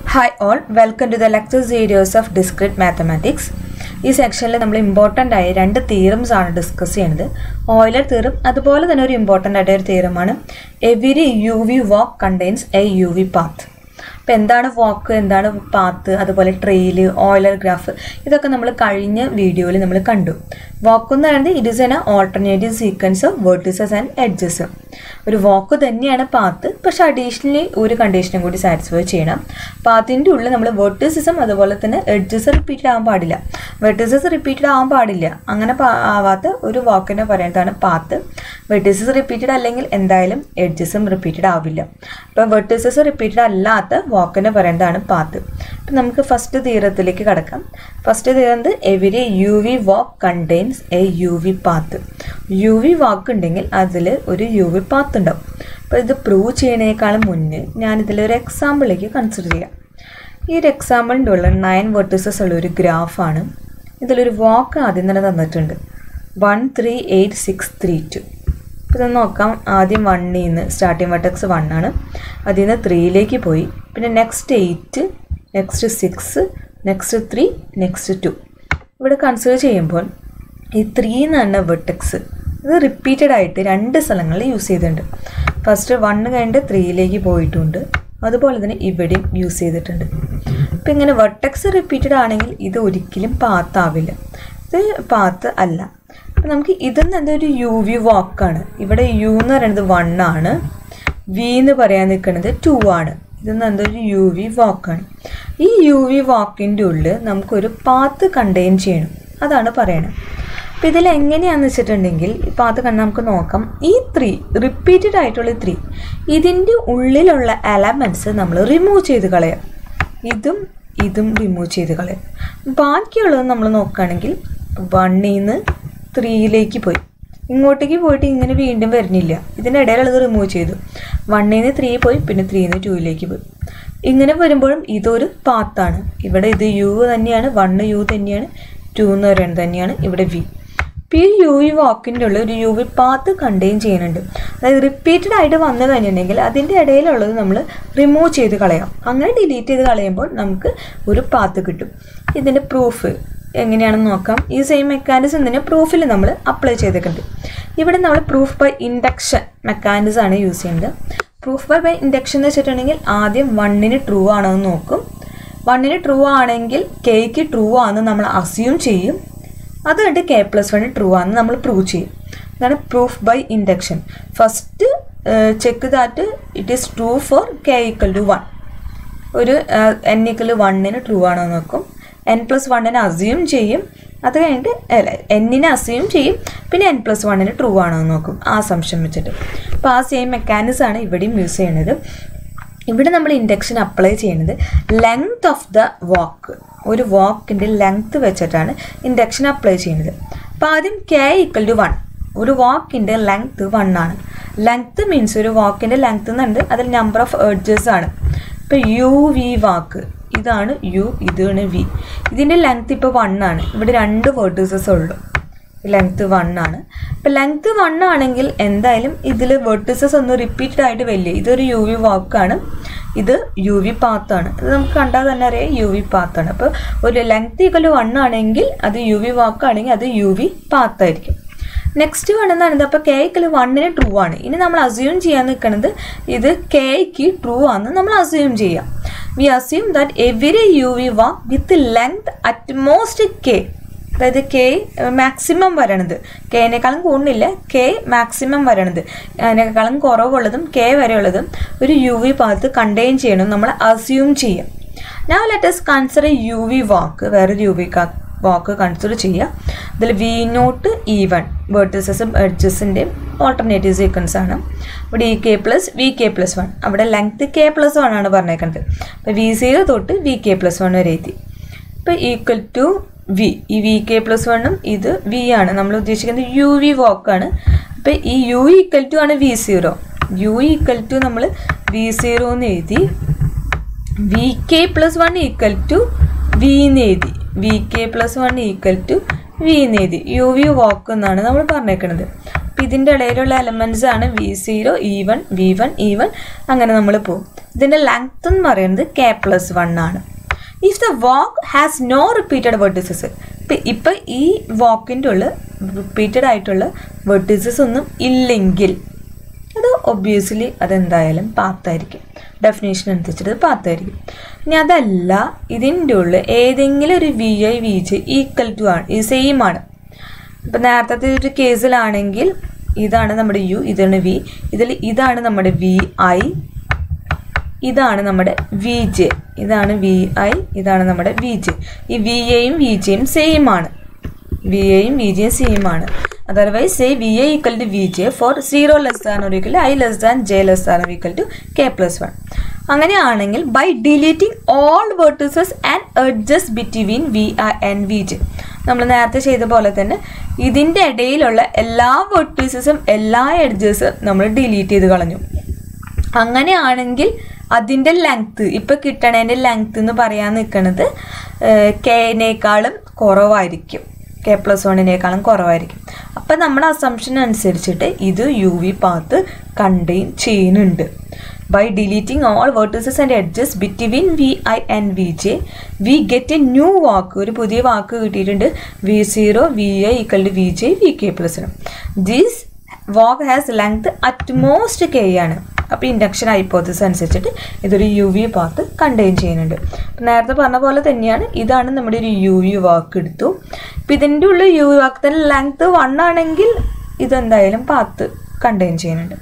Hi all welcome to the lecture series of discrete mathematics ഈ സെക്ഷനിൽ നമ്മൾ important ആയ രണ്ട് തീറംസ് ആണ് ഡിസ്കസ് ചെയ്യുന്നത് ഓയിലർ തീറം അതുപോലെ തന്നെ ഒരു ഇമ്പോർട്ടൻ്റ് ആയ ഒരു തീറമാണ് every U V walk contains a U V path അപ്പോൾ എന്താണ് വാക്ക് എന്താണ് പാത്ത് അതുപോലെ ട്രെയില് ഓയിലർ ഗ്രാഫ് ഇതൊക്കെ നമ്മൾ കഴിഞ്ഞ വീഡിയോയിൽ നമ്മൾ കണ്ടു വാക്ക് എന്ന് പറയുന്നത് it is an alternative sequence of vertices and edges ഒരു വാക്ക് തന്നെയാണ് പാത്ത് പക്ഷെ അഡീഷണലി ഒരു കണ്ടീഷനും കൂടി സാറ്റിസ്ഫൈ ചെയ്യണം പാത്തിൻ്റെ ഉള്ളിൽ നമ്മൾ വേർട്ടിസിസം അതുപോലെ തന്നെ എഡ്ജസ് റിപ്പീറ്റഡ് ആവാൻ പാടില്ല വെർട്ടിസസ് റിപ്പീറ്റഡ് ആവാൻ പാടില്ല അങ്ങനെ പാ- ആവാത്ത ഒരു വാക്കിനെ പറയുന്നതാണ് പാത്ത് വെർട്ടിസസ് റിപ്പീറ്റഡ് അല്ലെങ്കിൽ എന്തായാലും എഡ്ജസും റിപ്പീറ്റഡ് ആവില്ല അപ്പോൾ വെർട്ടിസസ് റിപ്പീറ്റഡ് അല്ലാത്ത വാക്കിനെ പറയുന്നതാണ് പാത്ത് അപ്പം നമുക്ക് ഫസ്റ്റ് തീരത്തിലേക്ക് കടക്കാം ഫസ്റ്റ് തീരുന്നത് every U V walk contains a U V path U V walk ഉണ്ടെങ്കിൽ അതിൽ ഒരു യു വി പാത്ത് ഉണ്ടാവും അപ്പോൾ ഇത് പ്രൂവ് ചെയ്യണേക്കാളും മുന്നേ ഞാൻ ഇതിലൊരു എക്സാമ്പിളിലേക്ക് കൺസിഡർ ചെയ്യാം ഈ ഒരു എക്സാമ്പിളിൻ്റെ ഉള്ള നയൻ വെർട്ടിസസ് ഉള്ള ഒരു ഗ്രാഫാണ് ഇതിലൊരു വാക്ക് ആദ്യം തന്നെ തന്നിട്ടുണ്ട് one three eight six three two ഇപ്പോൾ ഇത് നോക്കാം ആദ്യം വണ്ണിൽ നിന്ന് സ്റ്റാർട്ടിങ് വെർട്ടെക്സ് വൺ ആണ് അതിൽ നിന്ന് ത്രീയിലേക്ക് പോയി പിന്നെ next eight next six next three next two ഇവിടെ കൺസിഡർ ചെയ്യുമ്പോൾ ഈ ത്രീ എന്ന് പറഞ്ഞ വെർട്ടെക്സ് ഇത് റിപ്പീറ്റഡ് ആയിട്ട് രണ്ട് സ്ഥലങ്ങളിൽ യൂസ് ചെയ്തിട്ടുണ്ട് ഫസ്റ്റ് വണ്ണ് കഴിഞ്ഞിട്ട് ത്രീയിലേക്ക് പോയിട്ടുണ്ട് അതുപോലെ തന്നെ ഇവിടെയും യൂസ് ചെയ്തിട്ടുണ്ട് അപ്പം ഇങ്ങനെ വെർട്ടെക്സ് റിപ്പീറ്റഡ് ആണെങ്കിൽ ഇത് ഒരിക്കലും പാത്താവില്ല ഇത് പാത്ത് അല്ല അപ്പം നമുക്ക് ഇതെന്ന് എന്താ ഒരു യു വി വാക്കാണ് ഇവിടെ യു എന്ന് പറയുന്നത് വൺ ആണ് വി എന്ന് പറയാൻ നിൽക്കുന്നത് ടു ആണ് ഇതെന്ന് എന്താ ഒരു യു വി വാക്കാണ് ഈ യു വി വാക്കിൻ്റെ ഉള്ളിൽ നമുക്കൊരു പാത്ത് കണ്ടെയ്ൻ ചെയ്യണം അതാണ് പറയണത് അപ്പം ഇതിൽ എങ്ങനെയാണെന്ന് വെച്ചിട്ടുണ്ടെങ്കിൽ ഈ പാത്ത് കണ്ട് നമുക്ക് നോക്കാം ഈ ത്രീ റിപ്പീറ്റഡ് ആയിട്ടുള്ള ത്രീ ഇതിൻ്റെ ഉള്ളിലുള്ള എലമെൻറ്റ്സ് നമ്മൾ റിമൂവ് ചെയ്ത് കളയാം ഇതും ഇതും റിമൂവ് ചെയ്ത് കളയാം ബാക്കിയുള്ളത് നമ്മൾ നോക്കുകയാണെങ്കിൽ വണ്ണിൽ നിന്ന് ത്രീയിലേക്ക് പോയി ഇങ്ങോട്ടേക്ക് പോയിട്ട് ഇങ്ങനെ വീണ്ടും വരുന്നില്ല ഇതിനിടയിലുള്ളത് റിമൂവ് ചെയ്തു വണ്ണിൽ നിന്ന് ത്രീ പോയി പിന്നെ ത്രീയിൽ നിന്ന് ടൂയിലേക്ക് പോയി ഇങ്ങനെ വരുമ്പോഴും ഇതൊരു പാത്താണ് ഇവിടെ ഇത് യു തന്നെയാണ് വണ്ണ് യു തന്നെയാണ് ടു എന്ന് പറയുന്നത് തന്നെയാണ് ഇവിടെ വി ഇപ്പോൾ ഈ യു വി വാക്കിൻ്റെ ഉള്ള ഒരു യു വി പാത്ത് കണ്ടെയ്ൻ ചെയ്യുന്നുണ്ട് അതായത് റിപ്പീറ്റഡ് ആയിട്ട് വന്നു കഴിഞ്ഞിട്ടുണ്ടെങ്കിൽ അതിൻ്റെ ഇടയിലുള്ളത് നമ്മൾ റിമൂവ് ചെയ്ത് കളയാം അങ്ങനെ ഡിലീറ്റ് ചെയ്ത് കളയുമ്പോൾ നമുക്ക് ഒരു പാത്ത് കിട്ടും ഇതിൻ്റെ പ്രൂഫ് എങ്ങനെയാണെന്ന് നോക്കാം ഈ സെയിം മെക്കാനിസം തന്നെ പ്രൂഫിൽ നമ്മൾ അപ്ലൈ ചെയ്തിട്ടുണ്ട് ഇവിടെ നമ്മൾ പ്രൂഫ് ബൈ ഇൻഡക്ഷൻ മെക്കാനിസം ആണ് യൂസ് ചെയ്യുന്നത് പ്രൂഫ് ബൈ ബൈ ഇൻഡക്ഷൻ എന്ന് വെച്ചിട്ടുണ്ടെങ്കിൽ ആദ്യം വണ്ണിന് ട്രൂ ആണോ എന്ന് നോക്കും വണ്ണിന് ട്രൂ ആണെങ്കിൽ കെയ്ക്ക് ട്രൂ ആണെന്ന് നമ്മൾ അസ്യൂം ചെയ്യും അത് കണ്ട് കെ പ്ലസ് വൺ ട്രൂ ആണെന്ന് നമ്മൾ പ്രൂവ് ചെയ്യും ഇതാണ് proof by induction first check that it is true for K equal to one ഒരു എൻ ഈക്വൽ വണ്ണിന് ട്രൂ ആണോ എന്ന് നോക്കും എൻ പ്ലസ് വണ്ണിന് അസ്യൂം ചെയ്യും അത് കഴിഞ്ഞിട്ട് അല്ല എന്നിനെ അസ്യൂം ചെയ്യും പിന്നെ എൻ പ്ലസ് വണ്ണിന് ട്രൂ ആണോ എന്ന് നോക്കും ആ സംശയം വെച്ചിട്ട് അപ്പോൾ ആ സെയിം മെക്കാനിസം ആണ് ഇവിടെയും യൂസ് ചെയ്യുന്നത് ഇവിടെ നമ്മൾ ഇൻഡക്ഷൻ അപ്ലൈ ചെയ്യുന്നത് ലെങ്ത് ഓഫ് ദ വാക്ക് ഒരു വാക്കിൻ്റെ ലെങ്ത് വെച്ചിട്ടാണ് ഇൻഡക്ഷൻ അപ്ലൈ ചെയ്യുന്നത് അപ്പോൾ ആദ്യം കെ ഈക്വൽ ടു വൺ ഒരു വാക്കിൻ്റെ ലെങ്ത് വൺ ആണ് ലെങ്ത് മീൻസ് ഒരു വാക്കിൻ്റെ ലെങ്ത് എന്നുണ്ട് അതിൽ നമ്പർ ഓഫ് ഏഡ്ജസ് ആണ് ഇപ്പോൾ യു വി വാക്ക് ഇതാണ് യു ഇതാണ് വി ഇതിൻ്റെ ലെങ്ത് ഇപ്പോൾ വൺ ആണ് ഇവിടെ രണ്ട് വേർട്ടേഴ്സസ് ഉള്ളൂ ലെങ്ത് വൺ ആണ് ഇപ്പം ലെങ്ത് വൺ ആണെങ്കിൽ എന്തായാലും ഇതിൽ വെർട്ടിസസ് ഒന്നും റിപ്പീറ്റഡ് ആയിട്ട് വരില്ല ഇതൊരു യു വി വാക്കാണ് ഇത് യു വി പാത്താണ് ഇത് നമുക്ക് കണ്ടാൽ തന്നെ അറിയാം യു വി പാത്താണ് അപ്പോൾ ഒരു ലെങ്ത് ഈക്വൽ വൺ ആണെങ്കിൽ അത് യു വി വാക്കാണെങ്കിൽ അത് യു വി പാത്തായിരിക്കും നെക്സ്റ്റ് വേണമെന്നാണ് അപ്പോൾ കേക്കിൽ വണ്ണിന് ട്രൂ ആണ് ഇനി നമ്മൾ അസ്യൂം ചെയ്യാൻ നിൽക്കുന്നത് ഇത് കേക്ക് ട്രൂ ആണെന്ന് നമ്മൾ അസ്യൂം ചെയ്യാം we assume that every U V walk with length at most K അതായത് കെ മാക്സിമം വരണത് കെനേക്കാളും കൂടുന്നില്ല കെ മാക്സിമം വരണത് അതിനേക്കാളും കുറവുള്ളതും കെ വരെയുള്ളതും ഒരു യു വി പാത്ത് കണ്ടെയ്ൻ ചെയ്യണം നമ്മൾ അസ്യൂം ചെയ്യാം ഞാൻ let's consider U V walk വേറൊരു യു വി വാക്ക് കൺസിഡർ ചെയ്യുക ഇതിൽ വി നോട്ട് ഇ വൺ വേർട്ടസസും എഡ്ജസിൻ്റെയും ഓൾട്ടർനേറ്റീവ് സീക്വൻസ് ആണ് ഇവിടെ E K plus V K plus one അവിടെ ലെങ്ത് കെ പ്ലസ് വൺ ആണ് പറഞ്ഞേക്കുന്നത് അപ്പോൾ വി സീറോ തൊട്ട് വി കെ പ്ലസ് വൺ വരെ എത്തി ഇപ്പോൾ ഈക്വൽ ടു വി ഈ വി കെ പ്ലസ് വണ്ണും ഇത് വി ആണ് നമ്മൾ ഉദ്ദേശിക്കുന്നത് യു വി വാക്കാണ് അപ്പോൾ ഈ യു ഈക്വൽ ടു ആണ് V zero U equal to നമ്മൾ വി സീറോ എന്ന് എഴുതി V K plus one equal to V എന്ന് എഴുതി V K plus one equal to V എന്ന് എഴുതി യു വി വാക്ക് എന്നാണ് നമ്മൾ പറഞ്ഞേക്കുന്നത് അപ്പം ഇതിൻ്റെ ഇടയിലുള്ള എലമെൻറ്റ്സ് ആണ് V zero E one V one E one അങ്ങനെ നമ്മൾ പോകും ഇതിൻ്റെ ലെങ്ത് എന്ന് പറയുന്നത് കെ പ്ലസ് വൺ ആണ് if the walk has no repeated vertices ഇപ്പം ഈ വാക്കിൻ്റെ ഉള്ളിൽ റിപ്പീറ്റഡ് ആയിട്ടുള്ള വെർട്ടിസസ് ഒന്നും ഇല്ലെങ്കിൽ അത് ഒബ്വിയസ്ലി അതെന്തായാലും പാത്തായിരിക്കും ഡെഫിനേഷൻ അനുസരിച്ചിട്ട് അത് പാത്തായിരിക്കും ഇനി അതല്ല ഇതിൻ്റെ ഉള്ളിൽ ഏതെങ്കിലും ഒരു V I V J equal to ആണ് ഈ സെയിം ആണ് ഇപ്പം നേരത്തെ ഒരു കേസിലാണെങ്കിൽ ഇതാണ് നമ്മുടെ യു ഇതാണ് വി ഇതിൽ ഇതാണ് നമ്മുടെ വി ഐ ഇതാണ് നമ്മുടെ വി ജെ ഇതാണ് വി ഐ ഇതാണ് നമ്മുടെ വി ജെ ഈ വി എയും വി ജെയും സെയിം ആണ് വി എയും വി ജെയും സെയിം ആണ് otherwise say V A equal to V J for zero less than ഒരു equal I less than J less than equal to K plus one അങ്ങനെയാണെങ്കിൽ by deleting all vertices and edges between V I and V J നമ്മൾ നേരത്തെ ചെയ്ത പോലെ തന്നെ ഇതിൻ്റെ ഇടയിലുള്ള എല്ലാ വേർട്ടീസസും എല്ലാ എഡ്ജസും നമ്മൾ ഡിലീറ്റ് ചെയ്ത് കളഞ്ഞു അങ്ങനെയാണെങ്കിൽ അതിൻ്റെ ലെങ്ത്ത് ഇപ്പം കിട്ടണതിൻ്റെ ലെങ്ത്ത് എന്ന് പറയാൻ നിൽക്കുന്നത് കെനേക്കാളും കുറവായിരിക്കും കെ പ്ലസ് വണ്ണിനേക്കാളും കുറവായിരിക്കും അപ്പം നമ്മുടെ അസംഷൻ അനുസരിച്ചിട്ട് ഇത് യു വി പാത്ത് കണ്ടെയ്ൻ ചെയ്യുന്നുണ്ട് by deleting all vertices and edges between V I and V J we get a new walk ഒരു പുതിയ വാക്ക് കിട്ടിയിട്ടുണ്ട് V zero V I equal to V J V K plus this walk has length at most K ആണ് അപ്പോൾ induction hypothesis അനുസരിച്ചിട്ട് ഇതൊരു U V path contain ചെയ്യുന്നുണ്ട് നേരത്തെ പറഞ്ഞ പോലെ തന്നെയാണ് ഇതാണ് നമ്മുടെ ഒരു യു വി വാക്ക് എടുത്തു ഇപ്പം ഇതിൻ്റെ ഉള്ളിൽ യു വി വാക്കത്തിൻ്റെ ലെങ്ത് വൺ ആണെങ്കിൽ ഇതെന്തായാലും പാത്ത് കണ്ടെയ്ൻ ചെയ്യുന്നുണ്ട്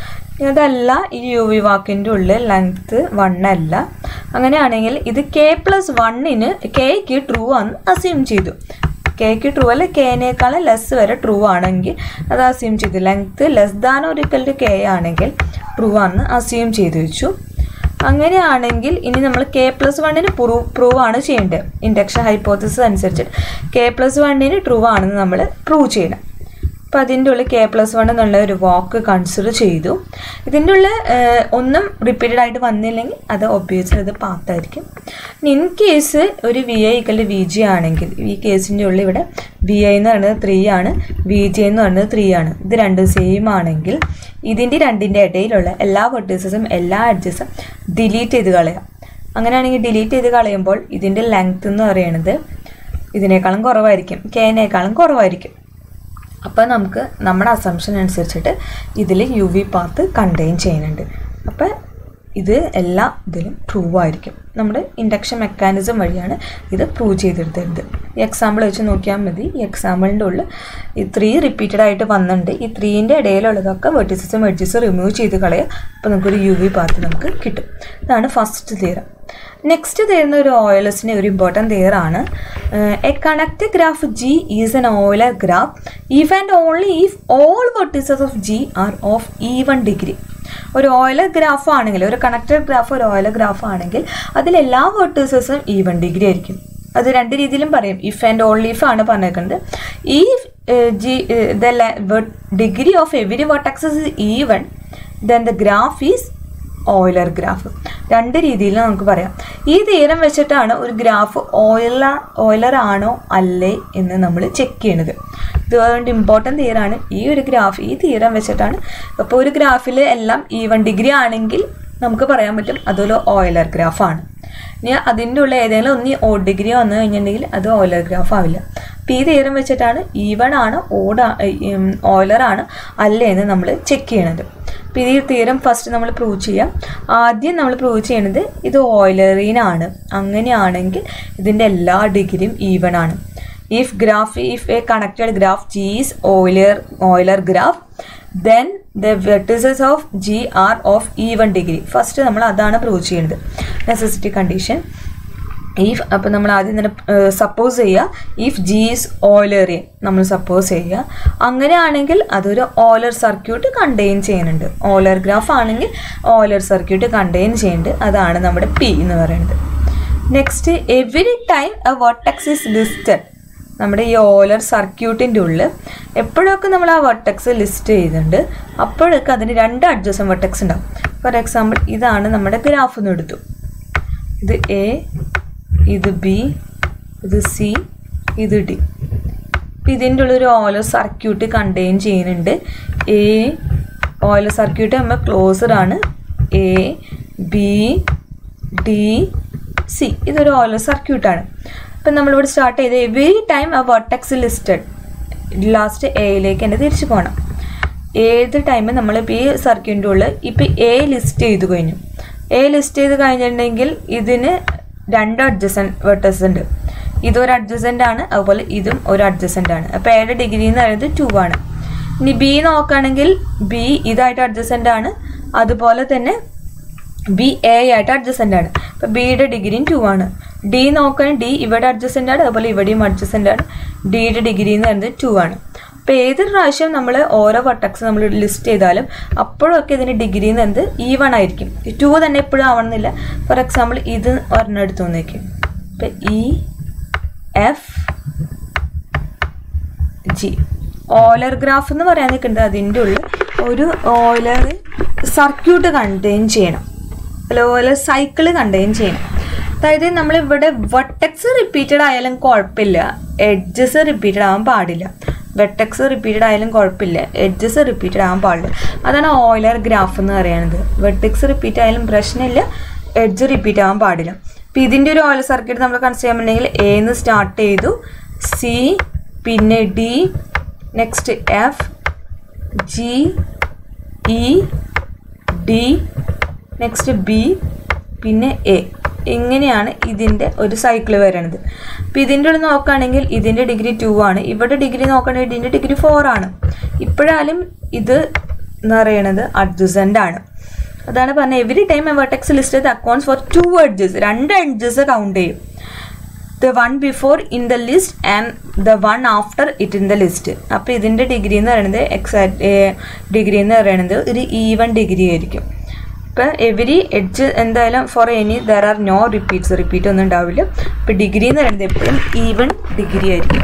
അതല്ല ഈ യു വി വാക്കിൻ്റെ ഉള്ളിൽ ലെങ്ത്ത് വൺ അല്ല അങ്ങനെയാണെങ്കിൽ ഇത് കെ പ്ലസ് വണ്ണിന് കെക്ക് ട്രൂ ആണെന്ന് അസ്യൂം ചെയ്തു കെക്ക് ട്രൂ അല്ല കെനേക്കാളും ലെസ് വരെ ട്രൂ ആണെങ്കിൽ അത് അസ്യൂം ചെയ്തു ലെങ്ത്ത് ലെസ് ദാൻ ഒരിക്കൽ ടു കെ ആണെങ്കിൽ ട്രൂ ആണെന്ന് അസ്യൂം ചെയ്തു വെച്ചു അങ്ങനെയാണെങ്കിൽ ഇനി നമ്മൾ കെ പ്ലസ് വണ്ണിന് പ്രൂവ് പ്രൂവ് ആണ് ചെയ്യേണ്ടത് ഇൻഡക്ഷൻ ഹൈപ്പോത്തിസിസ് അനുസരിച്ചിട്ട് കെ പ്ലസ് വണ്ണിന് ട്രൂ ആണെന്ന് നമ്മൾ പ്രൂവ് ചെയ്യണം അപ്പോൾ അതിൻ്റെ ഉള്ളിൽ കെ പ്ലസ് വൺ എന്നുള്ള ഒരു വാക്ക് കൺസിഡർ ചെയ്തു ഇതിൻ്റെ ഉള്ളിൽ ഒന്നും റിപ്പീറ്റഡ് ആയിട്ട് വന്നില്ലെങ്കിൽ അത് ഒബ്വിയസ്ലി അത് പാത്തായിരിക്കും ഇൻ കേസ് ഒരു V I equal V G ആണെങ്കിൽ ഈ കേസിൻ്റെ ഉള്ളിൽ ഇവിടെ വി ഐ എന്ന് പറയുന്നത് ത്രീ ആണ് വി ജി എന്ന് പറയുന്നത് ത്രീ ആണ് ഇത് രണ്ടും സെയിം ആണെങ്കിൽ ഇതിൻ്റെ രണ്ടിൻ്റെ ഇടയിലുള്ള എല്ലാ വെർട്ടീസസും എല്ലാ അഡ്ജസും ഡിലീറ്റ് ചെയ്ത് കളയാം അങ്ങനെയാണെങ്കിൽ ഡിലീറ്റ് ചെയ്ത് കളയുമ്പോൾ ഇതിൻ്റെ ലെങ്ത് എന്ന് പറയുന്നത് ഇതിനേക്കാളും കുറവായിരിക്കും കെനേക്കാളും കുറവായിരിക്കും അപ്പോൾ നമുക്ക് നമ്മുടെ അസംഷൻ അനുസരിച്ചിട്ട് ഇതിൽ യു വി പാത്ത് കണ്ടെയ്ൻ ചെയ്യുന്നുണ്ട് അപ്പോൾ ഇത് എല്ലാ ഇതിലും പ്രൂവ് ആയിരിക്കും നമ്മുടെ ഇൻഡക്ഷൻ മെക്കാനിസം വഴിയാണ് ഇത് പ്രൂവ് ചെയ്തെടുത്തത് ഈ എക്സാമ്പിൾ വെച്ച് നോക്കിയാൽ മതി ഈ എക്സാമ്പിളിൻ്റെ ഉള്ളിൽ ഈ ത്രീ റിപ്പീറ്റഡ് ആയിട്ട് വന്നിട്ടുണ്ട് ഈ ത്രീൻ്റെ ഇടയിലുള്ളതൊക്കെ വെർട്ടിസസും എഡ്ജസും റിമൂവ് ചെയ്ത് കളയുക അപ്പോൾ നമുക്കൊരു യു വി പാത്ത് നമുക്ക് കിട്ടും ഇതാണ് ഫസ്റ്റ് തിയറം നെക്സ്റ്റ് തരുന്ന ഒരു ഓയിലസിൻ്റെ ഒരു ഇമ്പോർട്ടൻറ്റ് തിയർ ആണ് a connect graph G is an Euler graph if and only if all vertices of G are of even degree ഒരു ഓയിലർ ഗ്രാഫ് ആണെങ്കിൽ ഒരു കണക്റ്റഡ് ഗ്രാഫ് ഒരു ഓയിലർ ഗ്രാഫ് ആണെങ്കിൽ അതിൽ എല്ലാ വെർട്ടീസസും ഈവൺ ഡിഗ്രി ആയിരിക്കും അത് രണ്ട് രീതിയിലും പറയും ഇഫ് ആൻഡ് ഓൺലി ഇഫ് ആണ് പറഞ്ഞേക്കുന്നത് ഈ G the degree of every vertices is even then the graph is Euler graph രണ്ട് രീതിയിൽ നമുക്ക് പറയാം ഈ തീരം വെച്ചിട്ടാണ് ഒരു ഗ്രാഫ് ഓയിലർ ഓയിലർ ആണോ അല്ലേ എന്ന് നമ്മൾ ചെക്ക് ചെയ്യണത് ഇത് അതുകൊണ്ട് ഇമ്പോർട്ടൻ്റ് തീരാണ് ഈ ഒരു ഗ്രാഫ് ഈ തീരം വെച്ചിട്ടാണ് അപ്പോൾ ഒരു ഗ്രാഫിൽ എല്ലാം ഈവൺ ഡിഗ്രി ആണെങ്കിൽ നമുക്ക് പറയാൻ പറ്റും അതൊരു ഓയിലർ ഗ്രാഫാണ് ഇനി അതിൻ്റെ ഉള്ള ഏതെങ്കിലും ഒന്ന് ഓ ഡിഗ്രി വന്നു കഴിഞ്ഞിട്ടുണ്ടെങ്കിൽ അത് ഓയിലർ ഗ്രാഫ് ആവില്ല അപ്പോൾ ഈ തീരം വെച്ചിട്ടാണ് ഈവൺ ആണ് ഓടാ ഓയിലർ ആണ് അല്ലേ എന്ന് നമ്മൾ ചെക്ക് ചെയ്യണത് അപ്പോൾ ഈ തീരം ഫസ്റ്റ് നമ്മൾ പ്രൂവ് ചെയ്യാം ആദ്യം നമ്മൾ പ്രൂവ് ചെയ്യണത് ഇത് ഓയിലറീനാണ് അങ്ങനെയാണെങ്കിൽ ഇതിൻ്റെ എല്ലാ ഡിഗ്രിയും ഈവൺ ആണ് if graph if a connected graph G is Euler Euler graph then the vertices of G are of even degree first നമ്മൾ അതാണ് പ്രൂവ് ചെയ്യുന്നത് നെസസിറ്റി കണ്ടീഷൻ ഇഫ് അപ്പോൾ നമ്മൾ ആദ്യം തന്നെ സപ്പോസ് ചെയ്യുക ഇഫ് ജി ഈസ് ഓയിലറിയൻ നമ്മൾ സപ്പോസ് ചെയ്യുക അങ്ങനെയാണെങ്കിൽ അതൊരു ഓയിലർ സർക്യൂട്ട് കണ്ടെയ്ൻ ചെയ്യുന്നുണ്ട് ഓയിലർ ഗ്രാഫ് ആണെങ്കിൽ ഓയിലർ സർക്യൂട്ട് കണ്ടെയ്ൻ ചെയ്യുന്നുണ്ട് അതാണ് നമ്മുടെ പി എന്ന് പറയുന്നത് next every time a vertex is listed നമ്മുടെ ഈ ഓയിലർ സർക്യൂട്ടിൻ്റെ ഉള്ളിൽ എപ്പോഴൊക്കെ നമ്മൾ ആ വെർട്ടെക്സ് ലിസ്റ്റ് ചെയ്യുന്നുണ്ട് അപ്പോഴൊക്കെ അതിന് രണ്ട് അഡ്ജസ്റ്റൻ വെർട്ടെക്സ് ഉണ്ടാവും ഫോർ എക്സാമ്പിൾ ഇതാണ് നമ്മുടെ ഗ്രാഫ് എന്ന് എടുത്തു ഇത് എ ഇത് ബി ഇത് സി ഇത് ഡി ഇപ്പം ഇതിൻ്റെ ഉള്ളൊരു ഓലോ സർക്യൂട്ട് കണ്ടെയ്ൻ ചെയ്യുന്നുണ്ട് എ ഓയിൽ സർക്യൂട്ട് നമ്മൾ ക്ലോസ്ഡ് ആണ് എ ബി ഡി സി ഇതൊരു ഓയിൽ സർക്യൂട്ടാണ് അപ്പം നമ്മളിവിടെ സ്റ്റാർട്ട് ചെയ്ത് every time a vertex listed last എയിലേക്ക് തന്നെ തിരിച്ചു പോകണം ഏത് ടൈമും നമ്മൾ ഇപ്പോൾ ഈ സർക്യൂട്ടിൻ്റെ ഉള്ളിൽ ഇപ്പോൾ എ ലിസ്റ്റ് ചെയ്ത് കഴിഞ്ഞു എ ലിസ്റ്റ് ചെയ്ത് കഴിഞ്ഞിട്ടുണ്ടെങ്കിൽ ഇതിന് രണ്ട് അഡ്ജസൻറ്റ് വെർട്ടസ് ഉണ്ട് ഇതൊരു അഡ്ജസൻ്റ് ആണ് അതുപോലെ ഇതും ഒരു അഡ്ജസൻ്റ് ആണ് അപ്പോൾ എയുടെ ഡിഗ്രി എന്ന് പറയുന്നത് ടു ആണ് ഇനി ബി നോക്കുകയാണെങ്കിൽ ബി ഇതായിട്ട് അഡ്ജസൻ്റ് ആണ് അതുപോലെ തന്നെ ബി എ ആയിട്ട് അഡ്ജസൻ്റ് ആണ് അപ്പോൾ ബിയുടെ ഡിഗ്രിയും ടു ആണ് ഡി നോക്കുകയാണെങ്കിൽ ഡി ഇവിടെ അഡ്ജസൻ്റ് ആണ് അതുപോലെ ഇവിടെയും അഡ്ജസൻ്റ് ആണ് ഡിയുടെ ഡിഗ്രി എന്ന് പറയുന്നത് ടു ആണ് അപ്പോൾ ഏത് പ്രാവശ്യം നമ്മൾ ഓരോ വട്ടക്സ് നമ്മൾ ലിസ്റ്റ് ചെയ്താലും അപ്പോഴൊക്കെ ഇതിൻ്റെ ഡിഗ്രി എന്ന് പറയുന്നത് ഈ വൺ ആയിരിക്കും ടു തന്നെ എപ്പോഴും ആവണമെന്നില്ല ഫോർ എക്സാമ്പിൾ ഇത് ഒരെണ്ണം എടുത്തു വന്നേക്കും ഇപ്പം E F G Euler graph എന്ന് പറയാൻ നിൽക്കുന്നത് അതിൻ്റെ ഉള്ളിൽ ഒരു ഓയിലർ സർക്യൂട്ട് കണ്ടെയ്ൻ ചെയ്യണം അല്ല ഓയിലർ സൈക്കിൾ കണ്ടെയ്ൻ ചെയ്യണം അതായത് നമ്മളിവിടെ വട്ടക്സ് റിപ്പീറ്റഡ് ആയാലും കുഴപ്പമില്ല എഡ്ജസ് റിപ്പീറ്റഡ് ആവാൻ പാടില്ല വെട്ടക്സ് റിപ്പീറ്റഡ് ആയാലും കുഴപ്പമില്ല എഡ്ജസ് റിപ്പീറ്റഡ് ആവാൻ പാടില്ല അതാണ് ഓയിലർ ഗ്രാഫ് എന്ന് പറയുന്നത് വെട്ടിക്സ് റിപ്പീറ്റ് ആയാലും പ്രശ്നമില്ല എഡ്ജ് റിപ്പീറ്റ് ആവാൻ പാടില്ല അപ്പം ഇതിൻ്റെ ഒരു ഓയിൽ സർക്യൂട്ട് നമ്മൾ കൺസിഡർ ചെയ്യുന്നുണ്ടെങ്കിൽ എന്ന് സ്റ്റാർട്ട് ചെയ്തു സി പിന്നെ D next F G E D next B പിന്നെ എ ഇങ്ങനെയാണ് ഇതിൻ്റെ ഒരു സൈക്കിൾ വരണത് അപ്പോൾ ഇതിൻ്റെ ഉള്ളിൽ നോക്കുകയാണെങ്കിൽ ഇതിൻ്റെ ഡിഗ്രി ടു ആണ് ഇവിടെ ഡിഗ്രി നോക്കുകയാണെങ്കിൽ ഇതിൻ്റെ ഡിഗ്രി ഫോർ ആണ് ഇപ്പോഴാലും ഇത് എന്ന് പറയണത് അഡ്ജസൻ്റ് ആണ് അതാണ് പറഞ്ഞത് every time vertex list accounts for two edges രണ്ട് എഡ്ജസ് കൗണ്ട് ചെയ്യും the one before in the list and the one after it in the list അപ്പോൾ ഇതിൻ്റെ ഡിഗ്രി എന്ന് പറയുന്നത് എക്സാക്ട് ഡിഗ്രി എന്ന് പറയുന്നത് ഒരു ഈവൺ ഡിഗ്രി ആയിരിക്കും ഇപ്പോൾ എവരി എഡ്ജ് എന്തായാലും for any there are no repeats repeat ഒന്നും ഉണ്ടാവില്ല ഇപ്പോൾ ഡിഗ്രി എന്ന് പറയുന്നത് എപ്പോഴും ഈവൺ ഡിഗ്രി ആയിരിക്കും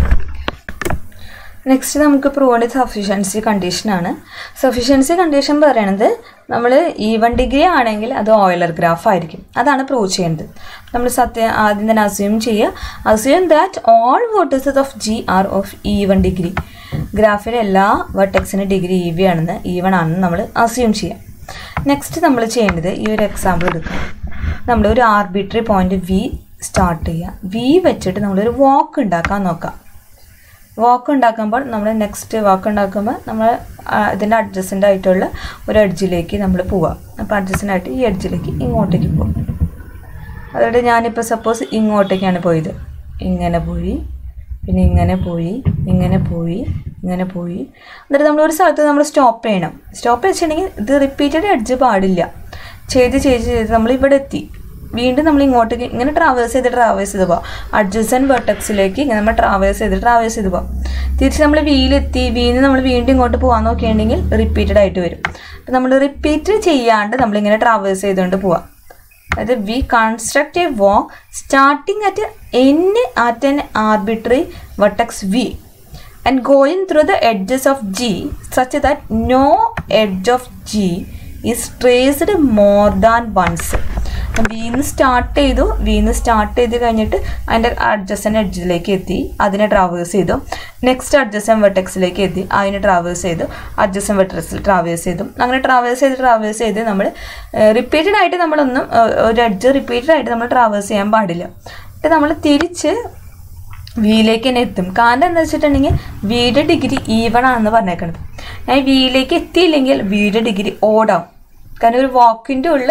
നെക്സ്റ്റ് നമുക്ക് പ്രൂവ് ചെയ്യേണ്ട സഫിഷ്യൻസി കണ്ടീഷനാണ് സഫിഷ്യൻസി കണ്ടീഷൻ പറയണത് നമ്മൾ ഈവൺ ഡിഗ്രി ആണെങ്കിൽ അത് ഓയിലർ ഗ്രാഫ് ആയിരിക്കും അതാണ് പ്രൂവ് ചെയ്യേണ്ടത് നമ്മൾ സത്യം ആദ്യം തന്നെ അസ്യൂം ചെയ്യുക അസ്യൂം ദാറ്റ് ഓൾ വോട്ടേഴ്സസ് of G are of even degree ഗ്രാഫിലെ എല്ലാ വെർട്ടെക്സിൻ്റെ ഡിഗ്രി ഈവി ആണെന്ന് ഈവൺ ആണെന്ന് നമ്മൾ അസ്യൂം ചെയ്യാം നെക്സ്റ്റ് നമ്മൾ ചെയ്യേണ്ടത് ഈ ഒരു എക്സാമ്പിൾ എടുക്കുക നമ്മൾ ഒരു ആർബിട്രറി പോയിന്റ് വി സ്റ്റാർട്ട് ചെയ്യുക വി വെച്ചിട്ട് നമ്മളൊരു വാക്ക് ഉണ്ടാക്കാൻ നോക്കാം വാക്ക് ഉണ്ടാക്കുമ്പോൾ നമ്മൾ നെക്സ്റ്റ് വാക്ക് ഉണ്ടാക്കുമ്പോൾ നമ്മൾ ഇതിൻ്റെ അഡ്ജസ്റ്റൻ്റ് ആയിട്ടുള്ള ഒരു എഡ്ജിലേക്ക് നമ്മൾ പോവാം അപ്പോൾ അഡ്ജസ്റ്റൻ്റ് ആയിട്ട് ഈ എഡ്ജിലേക്ക് ഇങ്ങോട്ടേക്ക് പോകും അതുകൊണ്ട് ഞാനിപ്പോൾ സപ്പോസ് ഇങ്ങോട്ടേക്കാണ് പോയത് ഇങ്ങനെ പോയി പിന്നെ ഇങ്ങനെ പോയി ഇങ്ങനെ പോയി ഇങ്ങനെ പോയി എന്നിട്ട് നമ്മൾ ഒരു സ്ഥലത്ത് നമ്മൾ സ്റ്റോപ്പ് ചെയ്യണം സ്റ്റോപ്പ് വെച്ചിട്ടുണ്ടെങ്കിൽ ഇത് റിപ്പീറ്റഡ് എഡ്ജ് പാടില്ല ചെയ്ത് ചെയ്ത് ചെയ്ത് നമ്മൾ ഇവിടെ എത്തി വീണ്ടും നമ്മൾ ഇങ്ങോട്ടേക്ക് ഇങ്ങനെ ട്രാവേഴ്സ് ചെയ്ത് ട്രാവേഴ്സ് ചെയ്ത് പോവാം അഡ്ജസൻ വെർട്ടക്സിലേക്ക് ഇങ്ങനെ നമ്മൾ ട്രാവേഴ്സ് ചെയ്ത് ട്രാവേഴ്സ് ചെയ്ത് പോവാം തിരിച്ച് നമ്മൾ വീലെത്തി വീണ്ടും നമ്മൾ വീണ്ടും ഇങ്ങോട്ട് പോകാൻ നോക്കിയിട്ടുണ്ടെങ്കിൽ റിപ്പീറ്റഡ് ആയിട്ട് വരും അപ്പം നമ്മൾ റിപ്പീറ്റ് ചെയ്യാണ്ട് നമ്മളിങ്ങനെ ട്രാവേഴ്സ് ചെയ്തുകൊണ്ട് പോവാം അതായത് V construct a walk starting at any at an arbitrary vertex v and going through the edges of g such that no edge of g is traced more than once വീന്ന് start ചെയ്തു വീന്ന് start ചെയ്ത് കഴിഞ്ഞിട്ട് അതിൻ്റെ adjacent എഡ്ജിലേക്ക് എത്തി അതിനെ traverse ചെയ്തു next adjacent വെർട്ടെക്സിലേക്ക് എത്തി അതിനെ ട്രാവേഴ്സ് ചെയ്തു അഡ്ജസ്റ്റൻ വെർട്ടെക്സിൽ ട്രാവേഴ്സ് ചെയ്തു അങ്ങനെ ട്രാവേഴ്സ് ചെയ്ത് ട്രാവേഴ്സ് ചെയ്ത് നമ്മൾ റിപ്പീറ്റഡ് ആയിട്ട് നമ്മളൊന്നും ഏഹ്, ഒരു എഡ്ജ് റിപ്പീറ്റഡ് ആയിട്ട് നമ്മൾ ട്രാവേഴ്സ് ചെയ്യാൻ പാടില്ല എന്നിട്ട് നമ്മൾ തിരിച്ച് വിയിലേക്ക് തന്നെ എത്തും കാരണം എന്താ വെച്ചിട്ടുണ്ടെങ്കിൽ വിയുടെ ഡിഗ്രി ഈവൺ ആണെന്ന് പറഞ്ഞേക്കണത് ഞാൻ വിയിലേക്ക് എത്തിയില്ലെങ്കിൽ വിയുടെ ഡിഗ്രി ഓടാവും കാരണം ഒരു വാക്കിൻ്റെ ഉള്ളിൽ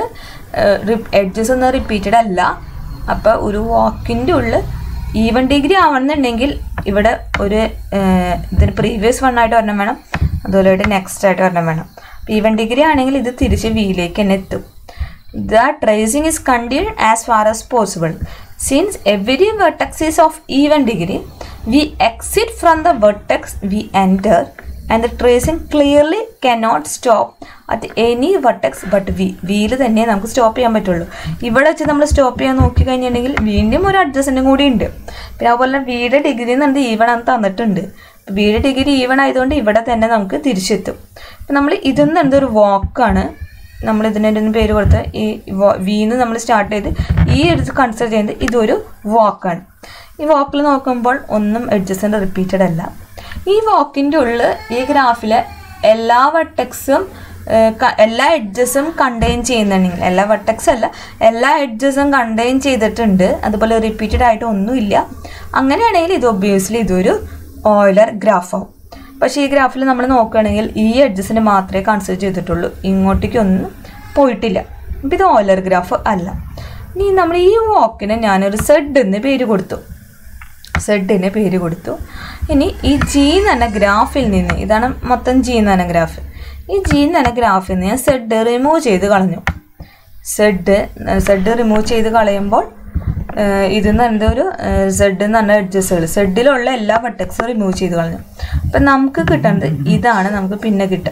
എഡ്ജസ് ഒന്നും റിപ്പീറ്റഡ് അല്ല അപ്പോൾ ഒരു വാക്കിൻ്റെ ഉള്ളിൽ ഈവൺ ഡിഗ്രി ആവണമെന്നുണ്ടെങ്കിൽ ഇവിടെ ഒരു ഏഹ്, ഇതിന് പ്രീവിയസ് വൺ ആയിട്ട് ഒരെണ്ണം വേണം അതുപോലെ ഇവിടെ നെക്സ്റ്റ് ആയിട്ട് ഒരെണ്ണം വേണം അപ്പോൾ ഈവൺ ഡിഗ്രി ആണെങ്കിൽ ഇത് തിരിച്ച് വിയിലേക്ക് തന്നെ എത്തും The tracing is continued as far as possible. Since every vertex is of even degree, we exit from the vertex we enter and the tracing clearly cannot stop at any vertex but v. വിയിൽ തന്നെ നമുക്ക് stop ചെയ്യാൻ പറ്റുള്ളൂ ഇവിടെ വെച്ച് നമ്മൾ stop ചെയ്യാൻ നോക്കി കഴിഞ്ഞിട്ടുണ്ടെങ്കിൽ വീണ്ടും ഒരു അഡ്ജസ്റ്റൻറ്റും കൂടി ഉണ്ട് പിന്നെ അതുപോലെ വീയുടെ ഡിഗ്രി എന്നുള്ളത് ഈവൺ ആണ് തന്നിട്ടുണ്ട് വീയുടെ ഡിഗ്രി ഈവൺ ആയതുകൊണ്ട് ഇവിടെ തന്നെ നമുക്ക് തിരിച്ചെത്തും അപ്പം നമ്മൾ ഇതൊന്നും എന്തൊരു വാക്കാണ് നമ്മൾ ഇതിനൊരു പേര് കൊടുത്ത് ഈ വീന്ന് നമ്മൾ സ്റ്റാർട്ട് ചെയ്ത് ഈ എടുത്ത് കൺസിഡർ ചെയ്യുന്നത് ഇതൊരു വാക്കാണ് ഈ വാക്കിൽ നോക്കുമ്പോൾ ഒന്നും അഡ്ജസ്റ്റൻ്റ് റിപ്പീറ്റഡ് അല്ല ഈ വാക്കിൻ്റെ ഉള്ളിൽ ഈ ഗ്രാഫിലെ എല്ലാ വട്ടക്സും എല്ലാ എഡ്ജസും കണ്ടെയ്ൻ ചെയ്യുന്നുണ്ടെങ്കിൽ എല്ലാ വട്ടക്സ് അല്ല എല്ലാ എഡ്ജസും കണ്ടെയ്ൻ ചെയ്തിട്ടുണ്ട് അതുപോലെ റിപ്പീറ്റഡ് ആയിട്ട് ഒന്നുമില്ല അങ്ങനെയാണെങ്കിൽ ഇത് ഒബ്വിയസ്ലി ഇതൊരു ഓയിലർ ഗ്രാഫാവും പക്ഷേ ഈ ഗ്രാഫിൽ നമ്മൾ നോക്കുകയാണെങ്കിൽ ഈ എഡ്ജസിന് മാത്രമേ കൺസിഡർ ചെയ്തിട്ടുള്ളൂ ഇങ്ങോട്ടേക്കൊന്നും പോയിട്ടില്ല അപ്പം ഇത് ഓയിലർ ഗ്രാഫ് അല്ല ഇനി നമ്മൾ ഈ വാക്കിന് ഞാനൊരു സെഡ് എന്ന് പേര് കൊടുത്തു സെഡിന് പേര് കൊടുത്തു ഇനി ഈ ജി എന്ന് പറഞ്ഞ ഗ്രാഫിൽ നിന്ന് ഇതാണ് മൊത്തം ജി എന്ന് പറഞ്ഞ ഗ്രാഫ് ഈ ജി എന്ന് പറഞ്ഞ ഗ്രാഫിൽ നിന്ന് ഞാൻ സെഡ് റിമൂവ് ചെയ്ത് കളഞ്ഞു സെഡ് സെഡ് റിമൂവ് ചെയ്ത് കളയുമ്പോൾ ഇതെന്ന് പറയുന്നത് ഒരു സെഡ് എന്ന് പറഞ്ഞ എഡ്ജസ്റ്റുകൾ സെഡിലുള്ള എല്ലാ വട്ടക്സും റിമൂവ് ചെയ്ത് കളഞ്ഞു അപ്പം നമുക്ക് കിട്ടുന്നത് ഇതാണ് നമുക്ക് പിന്നെ കിട്ടുക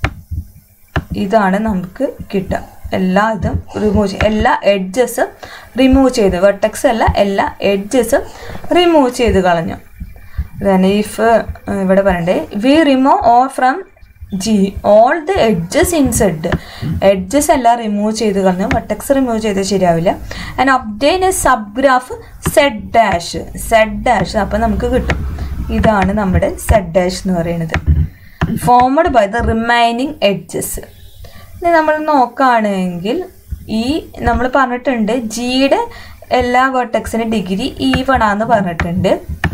ഇതാണ് നമുക്ക് കിട്ടുക എല്ലാ ഇതും റിമൂവ് ചെയ്ത് എല്ലാ എഡ്ജസും റിമൂവ് ചെയ്ത് വെട്ടക്സ് അല്ല എല്ലാ എഡ്ജസും റിമൂവ് ചെയ്ത് കളഞ്ഞു then ഇഫ് ഇവിടെ പറയണ്ടേ V remove or from G all the edges in Z edges എല്ലാം റിമൂവ് ചെയ്ത് കളഞ്ഞു വട്ടക്സ് റിമൂവ് ചെയ്ത് ശരിയാവില്ല and obtain a sub graph Z dash Z dash അപ്പം നമുക്ക് കിട്ടും ഇതാണ് നമ്മുടെ സെഡ് ഡാഷ് എന്ന് പറയുന്നത് formed by the remaining edges ഇനി നമ്മൾ നോക്കുകയാണെങ്കിൽ ഈ നമ്മൾ പറഞ്ഞിട്ടുണ്ട് ജിയുടെ എല്ലാ വെർട്ടെക്സിൻ്റെ ഡിഗ്രി ഈവൺ ആണെന്ന് പറഞ്ഞിട്ടുണ്ട്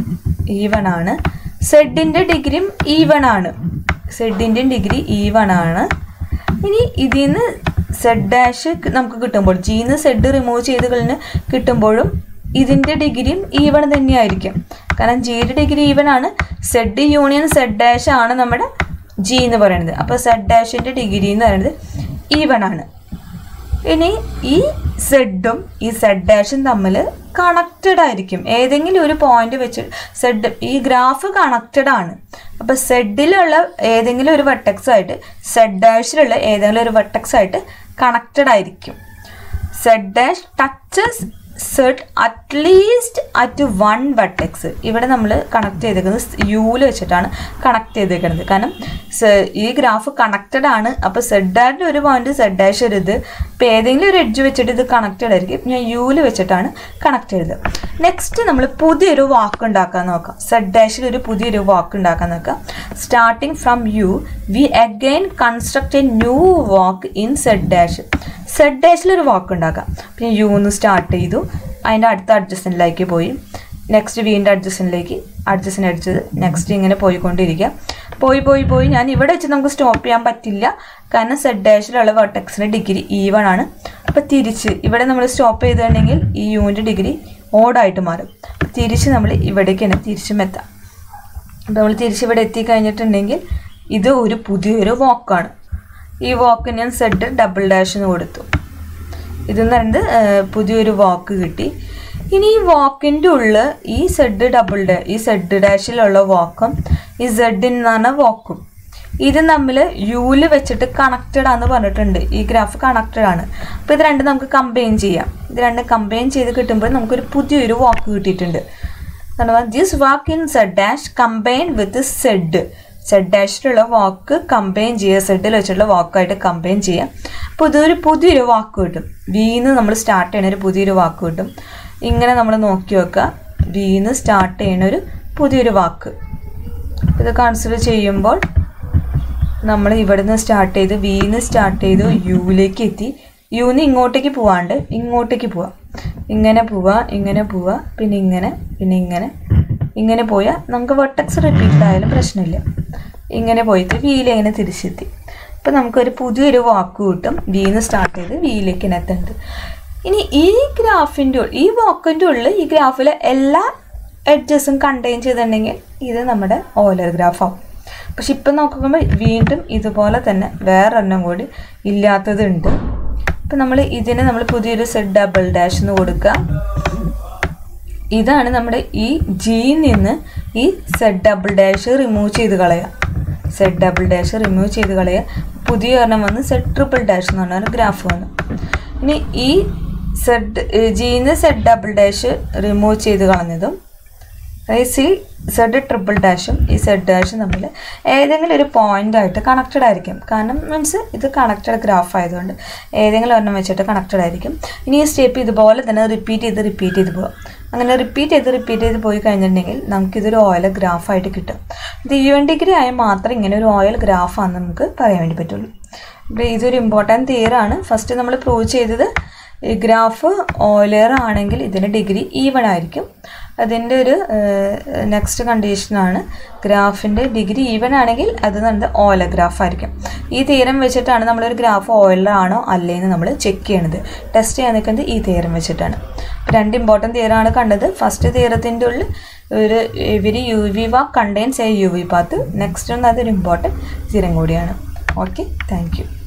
ഈവൺ ആണ് സെഡിൻ്റെ ഡിഗ്രിയും ഈവൺ ആണ് സെഡിൻ്റെ ഡിഗ്രി ഈവൺ ആണ് ഇനി ഇതിൽ നിന്ന് സെഡ് ഡാഷ് നമുക്ക് കിട്ടുമ്പോൾ ജിന്ന് സെഡ് റിമൂവ് ചെയ്ത് കഴിഞ്ഞ് കിട്ടുമ്പോഴും ഇതിൻ്റെ ഡിഗ്രിയും ഈവൺ തന്നെയായിരിക്കും കാരണം ജിയുടെ ഡിഗ്രി ഈവൺ ആണ് സെഡ് യൂണിയൻ സെഡ് ഡാഷ് ആണ് നമ്മുടെ ജി എന്ന് പറയുന്നത് അപ്പോൾ സെഡ് ഡാഷിൻ്റെ ഡിഗ്രി എന്ന് പറയുന്നത് ഈവൺ ആണ് ഇനി ഈ സെഡും ഈ സെഡ് ഡാഷും തമ്മിൽ കണക്റ്റഡ് ആയിരിക്കും ഏതെങ്കിലും ഒരു പോയിന്റ് വെച്ച് സെഡ് ഈ ഗ്രാഫ് കണക്റ്റഡ് ആണ് അപ്പോൾ സെഡിലുള്ള ഏതെങ്കിലും ഒരു വെട്ടക്സ് ആയിട്ട് സെഡ് ഡാഷിലുള്ള ഏതെങ്കിലും ഒരു വെട്ടക്സ് ആയിട്ട് കണക്റ്റഡ് ആയിരിക്കും Z dash touches Z at least at one vertex ഇവിടെ നമ്മൾ കണക്ട് ചെയ്തേക്കുന്നത് യൂല് വെച്ചിട്ടാണ് കണക്ട് ചെയ്തേക്കുന്നത് കാരണം ഈ ഗ്രാഫ് കണക്റ്റഡ് ആണ് അപ്പോൾ സെഡ് ഡാഷിൻ്റെ ഒരു പോയിന്റ് സെഡ് ഡാഷ് ഒരു ഇത് ഇപ്പോൾ ഏതെങ്കിലും ഒരു എഡ്ജ് വെച്ചിട്ട് ഇത് കണക്റ്റഡ് ആയിരിക്കും ഞാൻ യൂല് വെച്ചിട്ടാണ് കണക്ട് ചെയ്തത് നെക്സ്റ്റ് നമ്മൾ പുതിയൊരു വാക്ക് ഉണ്ടാക്കാൻ നോക്കാം സെഡ് ഡാഷിൽ ഒരു പുതിയൊരു വാക്ക് ഉണ്ടാക്കാൻ നോക്കാം starting from U V again construct a new walk in Z dash Z ഡാഷിൽ ഒരു വാക്ക് ഉണ്ടാക്കാം പിന്നെ യു എന്ന് സ്റ്റാർട്ട് ചെയ്തു അതിൻ്റെ അടുത്ത അഡ്ജസ്റ്റൻറ്റിലേക്ക് പോയി നെക്സ്റ്റ് വീണ്ടും അഡ്ജസ്റ്റൻറ്റിലേക്ക് അഡ്ജസ്റ്റൻ അടിച്ചത് നെക്സ്റ്റ് ഇങ്ങനെ പോയിക്കൊണ്ടിരിക്കുക പോയി പോയി പോയി ഞാൻ ഇവിടെ വെച്ച് നമുക്ക് സ്റ്റോപ്പ് ചെയ്യാൻ പറ്റില്ല കാരണം സെഡ് ഡാഷിലുള്ള വെർട്ടെക്സിൻ്റെ ഡിഗ്രി ഈവൺ ആണ് അപ്പോൾ തിരിച്ച് ഇവിടെ നമ്മൾ സ്റ്റോപ്പ് ചെയ്തിട്ടുണ്ടെങ്കിൽ ഈ യുവിൻ്റെ ഡിഗ്രി ഓടായിട്ട് മാറും തിരിച്ച് നമ്മൾ ഇവിടേക്ക് തന്നെ തിരിച്ചും എത്താം അപ്പോൾ നമ്മൾ തിരിച്ച് ഇവിടെ എത്തിക്കഴിഞ്ഞിട്ടുണ്ടെങ്കിൽ ഇത് ഒരു പുതിയൊരു വാക്കാണ് ഈ വാക്ക് ഞാൻ സെഡ് ഡബിൾ ഡാഷ് എന്ന് കൊടുത്തു ഇതെന്ന് പറയുന്നത് പുതിയൊരു വാക്ക് കിട്ടി ഇനി ഈ വാക്കിൻ്റെ ഉള്ളിൽ ഈ സെഡ് ഡബിൾ ഡാ ഈ സെഡ് ഡാഷിലുള്ള വാക്കും ഈ സെഡ് എന്ന് പറഞ്ഞ വാക്കും ഇത് തമ്മിൽ യൂല് വെച്ചിട്ട് കണക്റ്റഡ് ആണെന്ന് പറഞ്ഞിട്ടുണ്ട് ഈ ഗ്രാഫ് കണക്റ്റഡ് ആണ് അപ്പോൾ ഇത് രണ്ടും നമുക്ക് കമ്പൈൻ ചെയ്യാം ഇത് രണ്ടും കമ്പൈൻ ചെയ്ത് കിട്ടുമ്പോൾ നമുക്കൊരു പുതിയൊരു വാക്ക് കിട്ടിയിട്ടുണ്ട് ദിസ് വാക്ക് in Z dash combine with Z Z ഡാഷിലുള്ള വാക്ക് കമ്പൈൻ ചെയ്യുക സെഡിൽ വെച്ചിട്ടുള്ള വാക്കായിട്ട് കമ്പൈൻ ചെയ്യുക അപ്പോൾ ഇതൊരു പുതിയൊരു വാക്ക് കിട്ടും വീന്ന് നമ്മൾ സ്റ്റാർട്ട് ചെയ്യണ ഒരു പുതിയൊരു വാക്ക് കിട്ടും ഇങ്ങനെ നമ്മൾ നോക്കി വെക്കുക വീന്ന് സ്റ്റാർട്ട് ചെയ്യണ ഒരു പുതിയൊരു വാക്ക് ഇത് കൺസിഡർ ചെയ്യുമ്പോൾ നമ്മൾ ഇവിടുന്ന് സ്റ്റാർട്ട് ചെയ്ത് വീന്ന് സ്റ്റാർട്ട് ചെയ്തു യുവിലേക്ക് എത്തി യുന്ന് ഇങ്ങോട്ടേക്ക് പോവാണ്ട് ഇങ്ങോട്ടേക്ക് പോവാം ഇങ്ങനെ പോവുക ഇങ്ങനെ പോവുക പിന്നെ ഇങ്ങനെ പിന്നെ ഇങ്ങനെ ഇങ്ങനെ പോയാൽ നമുക്ക് വെട്ടക്സ് റിപ്പീറ്റ് ആയാലും പ്രശ്നമില്ല ഇങ്ങനെ പോയിട്ട് വീലിങ്ങനെ തിരിച്ചെത്തി അപ്പം നമുക്കൊരു പുതിയൊരു വാക്ക് കിട്ടും വീന്ന് സ്റ്റാർട്ട് ചെയ്ത് വീയിലേക്ക് എത്തുന്നുണ്ട് ഇനി ഈ ഗ്രാഫിൻ്റെ ഈ വാക്കിൻ്റെ ഉള്ളിൽ ഈ ഗ്രാഫിലെ എല്ലാ എഡ്ജസും കണ്ടെയ്ൻ ചെയ്തിട്ടുണ്ടെങ്കിൽ ഇത് നമ്മുടെ ഓലർ ഗ്രാഫാവും പക്ഷെ ഇപ്പം നോക്കുമ്പോൾ വീണ്ടും ഇതുപോലെ തന്നെ വേറൊരെണ്ണം കൂടി ഇല്ലാത്തതുണ്ട് ഇപ്പം നമ്മൾ ഇതിന് നമ്മൾ പുതിയൊരു സെഡ് ഡബിൾ ഡാഷ് എന്ന് കൊടുക്കുക ഇതാണ് നമ്മുടെ ഈ ജിയിൽ നിന്ന് ഈ സെഡ് ഡബിൾ ഡാഷ് റിമൂവ് ചെയ്ത് കളയുക സെഡ് ഡബിൾ ഡാഷ് റിമൂവ് ചെയ്ത് കളയുക പുതിയ ഒരെണ്ണം വന്ന് സെഡ് ട്രിപ്പിൾ ഡാഷ് എന്ന് പറഞ്ഞ ഒരു ഗ്രാഫ് വന്നു ഇനി ഈ സെഡ് ജിന്ന് സെഡ് ഡബിൾ ഡാഷ് റിമൂവ് ചെയ്ത് കളഞ്ഞതും സി സെഡ് ട്രിപ്പിൾ ഡാഷും ഈ സെഡ് ഡാഷും തമ്മിൽ ഏതെങ്കിലും ഒരു പോയിന്റ് ആയിട്ട് കണക്റ്റഡ് ആയിരിക്കും കാരണം മീൻസ് ഇത് കണക്റ്റഡ് ഗ്രാഫ് ആയതുകൊണ്ട് ഏതെങ്കിലും ഒരെണ്ണം വെച്ചിട്ട് കണക്റ്റഡ് ആയിരിക്കും ഇനി ഈ സ്റ്റെപ്പ് ഇതുപോലെ തന്നെ റിപ്പീറ്റ് ചെയ്ത് റിപ്പീറ്റ് ചെയ്ത് പോകാം അങ്ങനെ റിപ്പീറ്റ് ചെയ്ത് റിപ്പീറ്റ് ചെയ്ത് പോയി കഴിഞ്ഞിട്ടുണ്ടെങ്കിൽ നമുക്കിതൊരു ഓയിൽ ഗ്രാഫായിട്ട് കിട്ടും ഇത് ഈ വൺ ഡിഗ്രി ആയാൽ മാത്രം ഇങ്ങനെ ഒരു ഓയിൽ ഗ്രാഫാണെന്ന് നമുക്ക് പറയാൻ വേണ്ടി പറ്റുള്ളൂ അപ്പോൾ ഇതൊരു ഇമ്പോർട്ടൻറ്റ് തിയറാണ് ഫസ്റ്റ് നമ്മൾ പ്രൂവ് ചെയ്തത് ഈ ഗ്രാഫ് ഓയിലർ ആണെങ്കിൽ ഇതിൻ്റെ ഡിഗ്രി ഈവൺ ആയിരിക്കും അതിൻ്റെ ഒരു നെക്സ്റ്റ് കണ്ടീഷനാണ് ഗ്രാഫിൻ്റെ ഡിഗ്രി ഈവൻ ആണെങ്കിൽ അത് നമ്മുടെ ഓയിലർ ഗ്രാഫ് ആയിരിക്കും ഈ തീരം വെച്ചിട്ടാണ് നമ്മളൊരു ഗ്രാഫ് ഓയിലർ ആണോ അല്ലേ എന്ന് നമ്മൾ ചെക്ക് ചെയ്യണത് ടെസ്റ്റ് ചെയ്യാൻ നിൽക്കുന്നത് ഈ തീരം വെച്ചിട്ടാണ് രണ്ട് ഇമ്പോർട്ടൻറ്റ് തീരമാണ് കണ്ടത് ഫസ്റ്റ് തീരത്തിൻ്റെ ഉള്ളിൽ ഒരു ഇവര് യു വി വാ contains a U V path next ഒന്ന് അതൊരു ഇമ്പോർട്ടൻറ്റ് തീരം കൂടിയാണ് ഓക്കെ താങ്ക് യു